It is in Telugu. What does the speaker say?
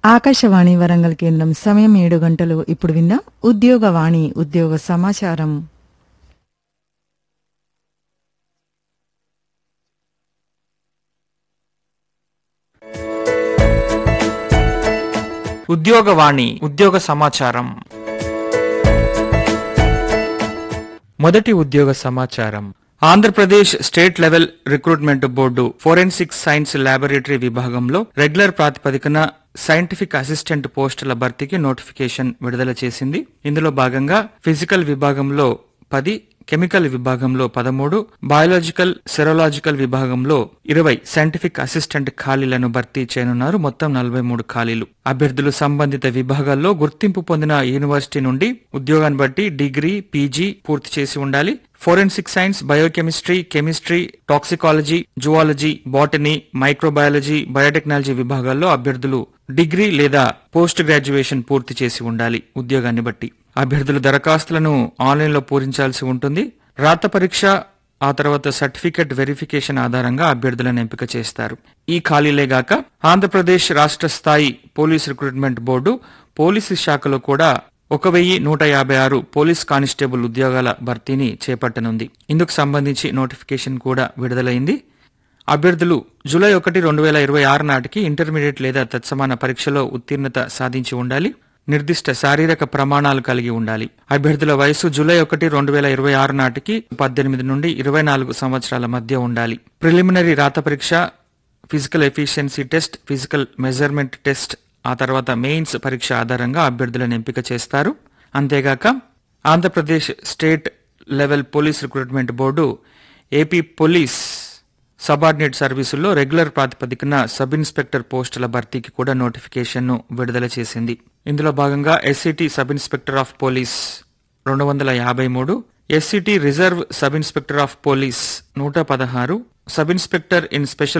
ఆకాశవాణి వరంగల్ కేంద్రం సమయం ఏడు గంటలు ఇప్పుడు విందాం ఉద్యోగవాణి ఉద్యోగ సమాచారం ఉద్యోగవాణి ఉద్యోగ సమాచారం మొదటి ఉద్యోగ సమాచారం Andhra Pradesh state level recruitment board forensic science laboratory విభాగంలో రెగ్యులర్ ప్రాతిపదికన సైంటిఫిక్ అసిస్టెంట్ పోస్టుల భర్తీకి నోటిఫికేషన్ విడుదల చేసింది ఇందులో భాగంగా ఫిజికల్ విభాగంలో పది కెమికల్ విభాగంలో పదమూడు బయాలజికల్ సెరోలాజికల్ విభాగంలో ఇరవై సైంటిఫిక్ అసిస్టెంట్ ఖాళీలను భర్తీ చేయనున్నారు మొత్తం నలభై మూడు ఖాళీలు అభ్యర్థులు సంబంధిత విభాగాల్లో గుర్తింపు పొందిన యూనివర్సిటీ నుండి ఉద్యోగాన్ని బట్టి డిగ్రీ పీజీ పూర్తి చేసి ఉండాలి forensic science biochemistry chemistry toxicology zoology botany microbiology biotechnology విభాగాల్లో అభ్యర్థులు డిగ్రీ లేదా పోస్ట్ గ్రాడ్యుయేషన్ పూర్తి చేసి ఉండాలి ఉద్యోగాన్ని బట్టి అభ్యర్థులు దరఖాస్తులను ఆన్లైన్లో పూరించాల్సి ఉంటుంది రాత పరీక్ష ఆ తర్వాత సర్టిఫికెట్ వెరిఫికేషన్ ఆధారంగా అభ్యర్థులను ఎంపిక చేస్తారు ఈ ఖాళీలే గాక ఆంధ్రప్రదేశ్ రాష్ట్ర స్థాయి పోలీస్ రిక్రూట్మెంట్ బోర్డు పోలీసు శాఖలో కూడా ఒక వెయ్యి నూట యాభై ఆరు పోలీస్ కానిస్టేబుల్ ఉద్యోగాల భర్తీని చేపట్టనుంది ఇందుకు సంబంధించి నోటిఫికేషన్ కూడా విడుదలైంది అభ్యర్థులు జూలై ఒకటి రెండు వేల ఇరవై ఆరు నాటికి ఇంటర్మీడియట్ లేదా తత్సమాన పరీక్షలో ఉత్తీర్ణత సాధించి ఉండాలి నిర్దిష్ట శారీరక ప్రమాణాలు కలిగి ఉండాలి అభ్యర్థుల వయసు జూలై ఒకటి రెండు వేల ఇరవై ఆరు నాటికి పద్దెనిమిది నుండి ఇరవై నాలుగు సంవత్సరాల మధ్య ఉండాలి ప్రిలిమినరీ రాత పరీక్ష physical efficiency test physical measurement test ఆ తర్వాత మెయిన్స్ పరీక్ష ఆధారంగా అభ్యర్థులను ఎంపిక చేస్తారు అంతేగాక Andhra Pradesh state level police recruitment board AP police subordinate సర్వీసుల్లో రెగ్యులర్ ప్రాతిపదికన సబ్ ఇన్స్పెక్టర్ పోస్టుల భర్తీకి కూడా నోటిఫికేషన్ ను విడుదల చేసింది ఇందులో భాగంగా SCT sub inspector of police రెండు వందల యాభై మూడు SCT reserve sub inspector of police నూట పదహారు సబ్ ఇన్స్పెక్టర్ ఇన్ స్పెషల్